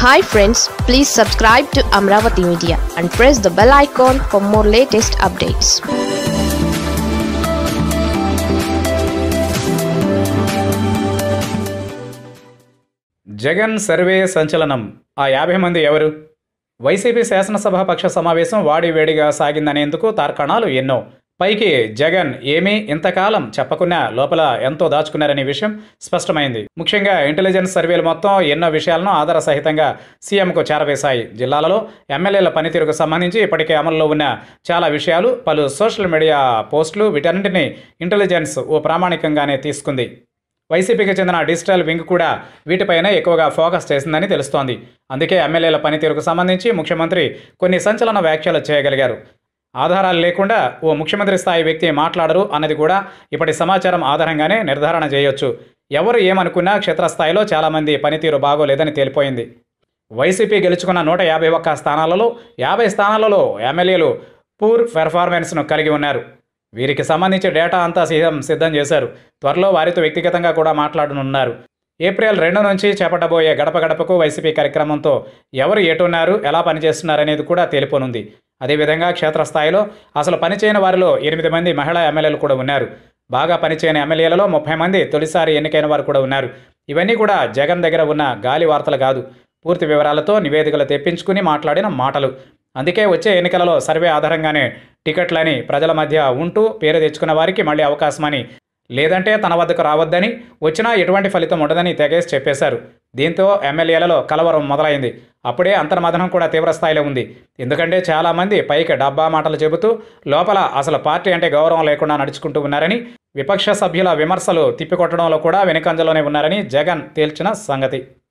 hi friends please subscribe to Amaravati media and press the bell icon for more latest updates Jagan survey సంచలనం ఆ యాభై మంది ఎవరు YCP శాసనసభాపక్ష సమావేశం వాడివేడిగా సాగిందనేందుకు తార్కాణాలు ఎన్నో పైకి జగన్ ఏమీ ఇంతకాలం చెప్పకున్నా లోపల ఎంతో దాచుకున్నారనే విషయం స్పష్టమైంది ముఖ్యంగా ఇంటెలిజెన్స్ సర్వేలు మొత్తం ఎన్నో విషయాలను ఆధార సహితంగా సీఎంకు చేరవేశాయి జిల్లాలలో ఎమ్మెల్యేల పనితీరుకు సంబంధించి ఇప్పటికే అమల్లో ఉన్న చాలా విషయాలు పలు సోషల్ మీడియా పోస్టులు వీటన్నింటినీ ఇంటెలిజెన్స్ ఓ ప్రామాణికంగానే తీసుకుంది వైసీపీకి చెందిన డిజిటల్ వింగ్ కూడా వీటిపైనే ఎక్కువగా ఫోకస్ చేసిందని తెలుస్తోంది అందుకే ఎమ్మెల్యేల పనితీరుకు సంబంధించి ముఖ్యమంత్రి కొన్ని సంచలన వ్యాఖ్యలు చేయగలిగారు ఆధారాలు లేకుండా ఓ ముఖ్యమంత్రి స్థాయి వ్యక్తి మాట్లాడరు అన్నది కూడా ఇప్పటి సమాచారం ఆధారంగానే నిర్ధారణ చేయొచ్చు ఎవరు ఏమనుకున్నా క్షేత్రస్థాయిలో చాలామంది పనితీరు బాగోలేదని తేలిపోయింది వైసీపీ గెలుచుకున్న నూట యాభై ఒక్క స్థానాలలో యాభై స్థానాలలో ఎమ్మెల్యేలు పూర్ పెర్ఫార్మెన్స్ను కలిగి ఉన్నారు వీరికి సంబంధించి డేటా అంతా సీఎం సిద్ధం చేశారు త్వరలో వారితో వ్యక్తిగతంగా కూడా మాట్లాడనున్నారు ఏప్రిల్ రెండు నుంచి చేపట్టబోయే గడప గడపకు వైసీపీ కార్యక్రమంతో ఎవరు ఎటున్నారు ఎలా పనిచేస్తున్నారనేది కూడా తేలిపోనుంది అదేవిధంగా క్షేత్రస్థాయిలో అసలు పనిచేయని వారిలో ఎనిమిది మంది మహిళా ఎమ్మెల్యేలు కూడా ఉన్నారు బాగా పనిచేయని ఎమ్మెల్యేలలో ముప్పై మంది తొలిసారి ఎన్నికైన వారు కూడా ఉన్నారు ఇవన్నీ కూడా జగన్ దగ్గర ఉన్న గాలి వార్తలు కాదు పూర్తి వివరాలతో నివేదికలు తెప్పించుకుని మాట్లాడిన మాటలు అందుకే వచ్చే ఎన్నికలలో సర్వే ఆధారంగానే టికెట్లని ప్రజల మధ్య ఉంటూ పేరు తెచ్చుకున్న వారికి మళ్ళీ అవకాశమని లేదంటే తన వద్దకు రావద్దని వచ్చినా ఎటువంటి ఫలితం ఉండదని తెగేసి చెప్పేశారు దీంతో ఎమ్మెల్యేలలో కలవరం మొదలైంది అప్పుడే అంతర్మథనం కూడా తీవ్రస్థాయిలో ఉంది ఎందుకంటే చాలామంది పైకి డబ్బా మాటలు చెబుతూ లోపల అసలు పార్టీ అంటే గౌరవం లేకుండా నడుచుకుంటూ ఉన్నారని విపక్ష సభ్యుల విమర్శలు తిప్పికొట్టడంలో కూడా వెనుకంజలోనే ఉన్నారని జగన్ తేల్చిన సంగతి